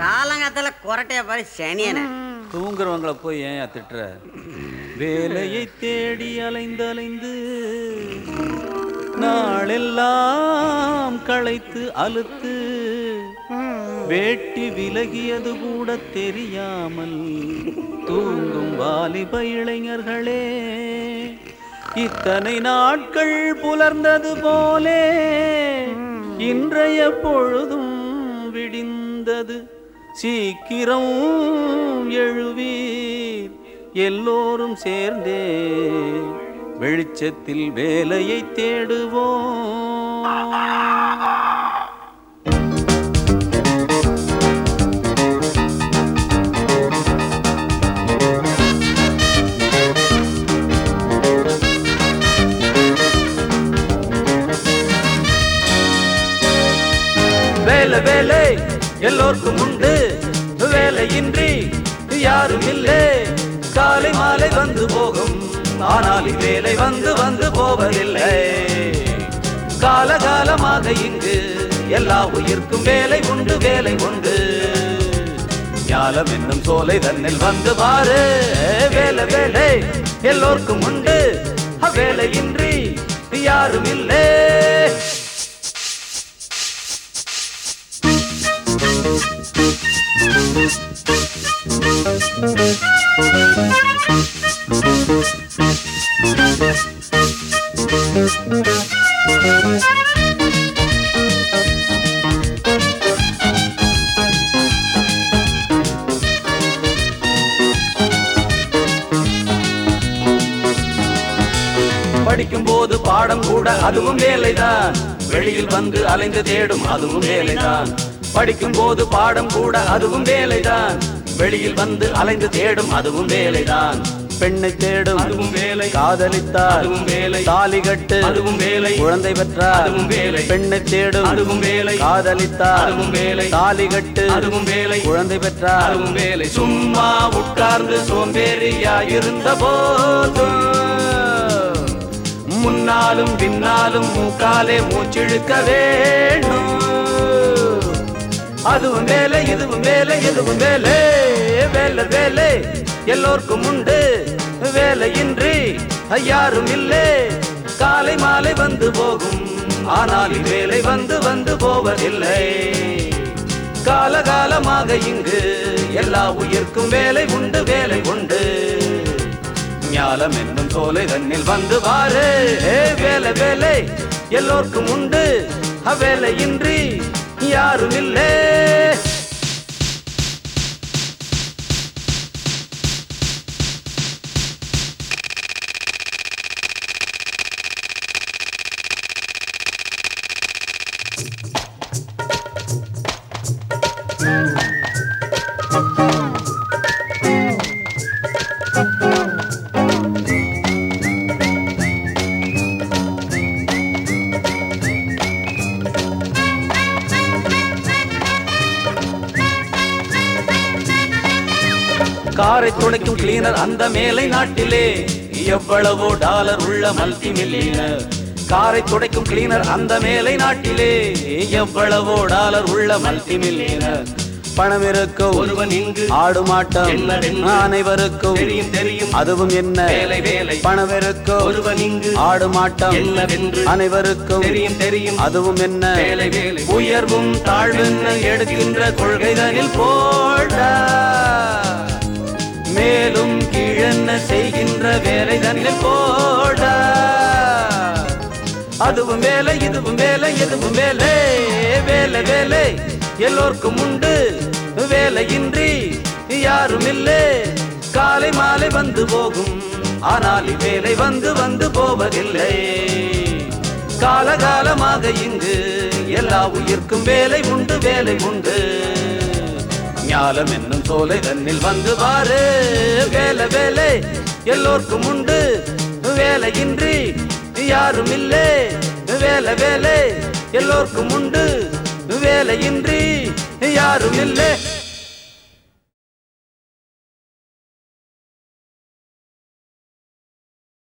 காலங்காத்தால கொரட்டைய பாரு சனியன தூங்குறவங்கள போய் ஏன் திட்டுற வேலையை தேடி அலைந்து அலைந்து நாளெல்லாம் களைத்து அலுத்து வேட்டி விலகியது கூட தெரியாமல் தூங்கும் வாலிப இளைஞர்களே இத்தனை நாட்கள் புலர்ந்தது போலே இன்றைய பொழுதும் விடிந்தது சீக்கிரம் எழுவீர் எல்லோரும் சேர்ந்தே வெளிச்சத்தில் வேலையை தேடுவோம் வேலை வேலை எல்லோருக்கும் உண்டு வேலையின்றி யாரும் இல்லை காலை மாலை வந்து போகும் ஆனால் வேலை வந்து வந்து போவதில்லை காலகாலமாக இங்கு எல்லா உயிர்க்கும் வேலை உண்டு வேலை உண்டு ஞாலம் என்னும் சோலை தன்னில் வந்து பாரு வேலை வேலை எல்லோருக்கும் உண்டு வேலையின்றி யாரும் இல்லை படிக்கும் போது பாடம் கூட அதுவும் வேலைதான் வெளியில் வந்து அலைந்து தேடும் அதுவும் வேலைதான் படிக்கும் போது பாடம் கூட அதுவும் வேலைதான் வெளியில் வந்து அலைந்து தேடும் அதுவும் வேலைதான் பெண்ணை தேடும் அதுவும் வேலை காதலித்தார் அதுவும் வேலை தாலி கட்டு அதுவும் வேலை குழந்தை பெற்றார் அதுவும் வேலை பெண்ணை தேடும் அதுவும் வேலை காதலித்தார் அதுவும் வேலை தாலி கட்டு அதுவும் வேலை குழந்தை பெற்றார் அதுவும் வேலை சும்மா உட்கார்ந்து சோம்பேறியா இருந்த போதும் முன்னாலும் பின்னாலும் மூக்காலே மூச்சிழுக்க வேணும் அதுவும் வேலை இதுவும் வேலை இதுவும் வேலை வேலை வேலை எல்லோருக்கும் உண்டு வேலையின்றி யாரும் இல்லை காலை மாலை வந்து போகும் ஆனால் வேலை வந்து வந்து போவதில்லை காலகாலமாக இங்கு எல்லா உயிர்க்கும் வேலை உண்டு வேலை உண்டு ஞாலம் என்னும் சோலை தன்னில் வந்து பாரு ஏ வேலை வேலை எல்லோருக்கும் உண்டு அவ்வேலையின்றி யாரும் இல்லை காரை துடைக்கும் கிளீனர் அந்த மேலை நாட்டிலே எவ்வளவோ டாலர் உள்ள மல்டி மில்லியனர் காரை துடைக்கும் கிளீனர் அந்த மேலை நாட்டிலே எவ்வளவோ டாலர் உள்ள மல்டி மில்லியனர் பணம் இருக்கும் ஒருவன் இங்கு ஆடு மாட்டம் அனைவருக்கும் தெரியும் தெரியும் அதுவும் என்ன வேலை வேலை பணம் இருக்கும் ஒருவன் இங்கு ஆடு மாட்டம் என்னவென்று அனைவருக்கும் தெரியும் தெரியும் அதுவும் என்ன வேலை வேலை உயர்வும் தாழ்வென்ன எடுக்கின்ற கொள்கைதனில் போடா மேலும் கீழென்ன செய்கின்ற வேலை தன்னில் போட அதுவும் வேலை இதுவும் வேலை எதுவும் வேலை வேலை வேலை எல்லோருக்கும் உண்டு வேலையின்றி யாரும் இல்லை காலை மாலை வந்து போகும் ஆனால் வேலை வந்து வந்து போவதில்லை காலகாலமாக இங்கு எல்லா உயிர்க்கும் வேலை உண்டு வேலை உண்டு ஞாலம் என்னும் சோலை தன்னில் வந்து பாரு வேலை வேலை எல்லோருக்கும் உண்டு வேலையின்றி யாரும் இல்லை வேலை வேலை எல்லோருக்கும் உண்டு வேலையின்றி யாரும் இல்லை